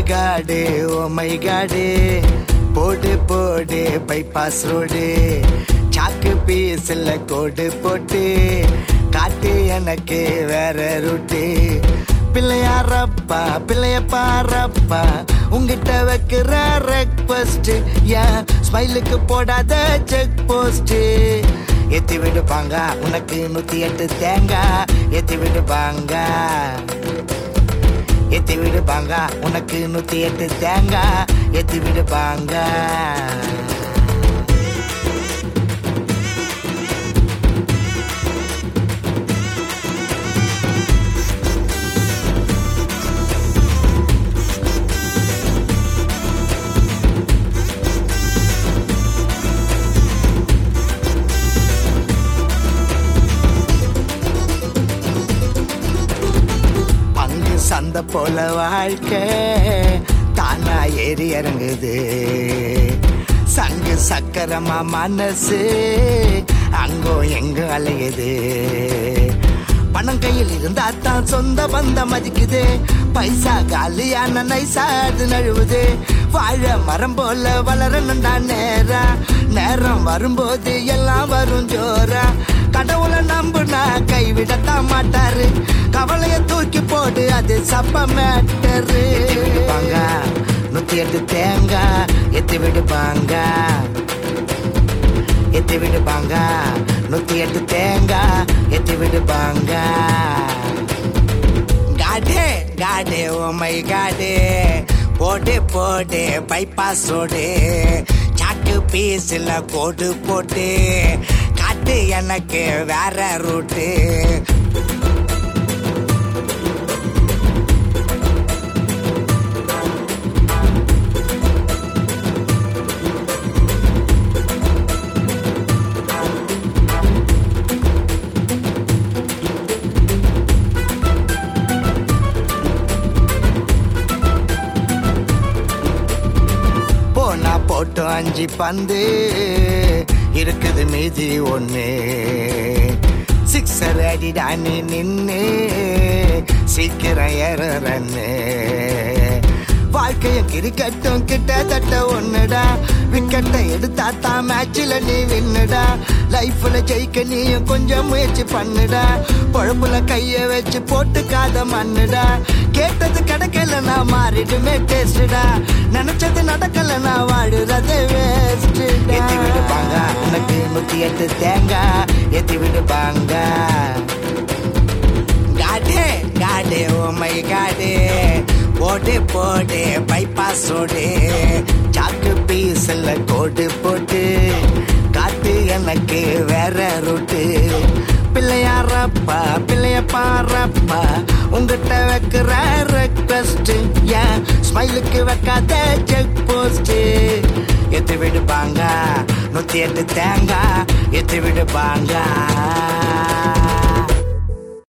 காடு oh my god போடு போடு பைபாஸ் ரோடு சாக்கு பீஸ்ல கோடு போட்டு காட்டு எனக்கு வேற ரூட்டு பிள்ளையாரப்பா பிள்ளைய பாரப்பா உங்கிட்ட வைக்கிற ரெக்வஸ்ட் ஏன் ஸ்மைலுக்கு போடாத செக் போஸ்ட் ஏத்தி விடுப்பாங்க உனக்கு நூத்தி எட்டு தேங்காய் ஏத்தி விடுப்பாங்க ஏத்தி விடுப்பாங்க உனக்கு நூத்தி எட்டு தேங்காய் ஏத்தி விடுப்பாங்க பங்கு சந்தை போல வாழ்க்கை தானா ஏறி இறங்குது சங்கு சக்கரமா மனசு அங்கோ எங்க அலையுது பணம் கையில் இருந்தா தான் சொந்த பந்தம் மதிக்குது பைசா காலியான நைசா அது நழுவுது வாழ மரம் போல வளரணும்டா நேரா நேரம் வரும்போது எல்லாம் வரும் ஜோரா கடவுளை நம்புனா கைவிடத்தான் மாட்டாரு கவலைய தூக்கி போடு அது சப்ப மேட்டரு விடுப்பாங்க நூத்தி எட்டு தேங்காய் எத்தி விடுப்பாங்க எத்தி விடுப்பாங்க நூத்தி எட்டு தேங்காய் எத்தி விடுப்பாங்க காடே காடே ஓ மை காடே போடு போடு பைபாஸ் ரோடு சாக்கு பீஸ்ல கோடு போட்டு காட்டு எனக்கு வேற ரூட்டு போனா போட்டு அஞ்சு பந்து இருக்குது மீதி ஒண்ணு சிக்ஸர் அடிடானி நின்னு சீக்கிரம் ஏறன்னு வாழ்க்கைய கிரிக்கெட்டும் கிட்டத்தட்ட ஒண்ணுடா விக்கெட்டை எடுத்தா தான் மேட்ச்ல நீ வின்னுடா லைஃப்ல ஜெயிக்க நீயும் கொஞ்சம் முயற்சி பண்ணுடா பொழப்புல கைய வச்சு போட்டுக்காத மண்ணுடா கேட்டது கிடைக்கல நான் மாறிடுமே டேஸ்டா நினைச்சது நடக்கல நான் வாழுறது வேஸ்ட் ஏத்தி விடுப்பாங்க உனக்கு நூத்தி எட்டு தேங்காய் ஏத்தி விடுப்பாங்க காடே காடே ஓ மை காடே போடு போடு பைபாஸ் ரோடு சாக்கு பீஸ்ல கோடு போட்டு காட்டு எனக்கு வேற ரூட்டு பிள்ளையாரப்பா பிள்ளைய பாரப்பா உங்ககிட்ட வைக்கிற ரெக்வஸ்ட் ஏன் ஸ்மைலுக்கு வைக்காத செக் போஸ்ட் எத்து விடுப்பாங்க நூத்தி எட்டு தேங்காய் எத்து விடுப்பாங்க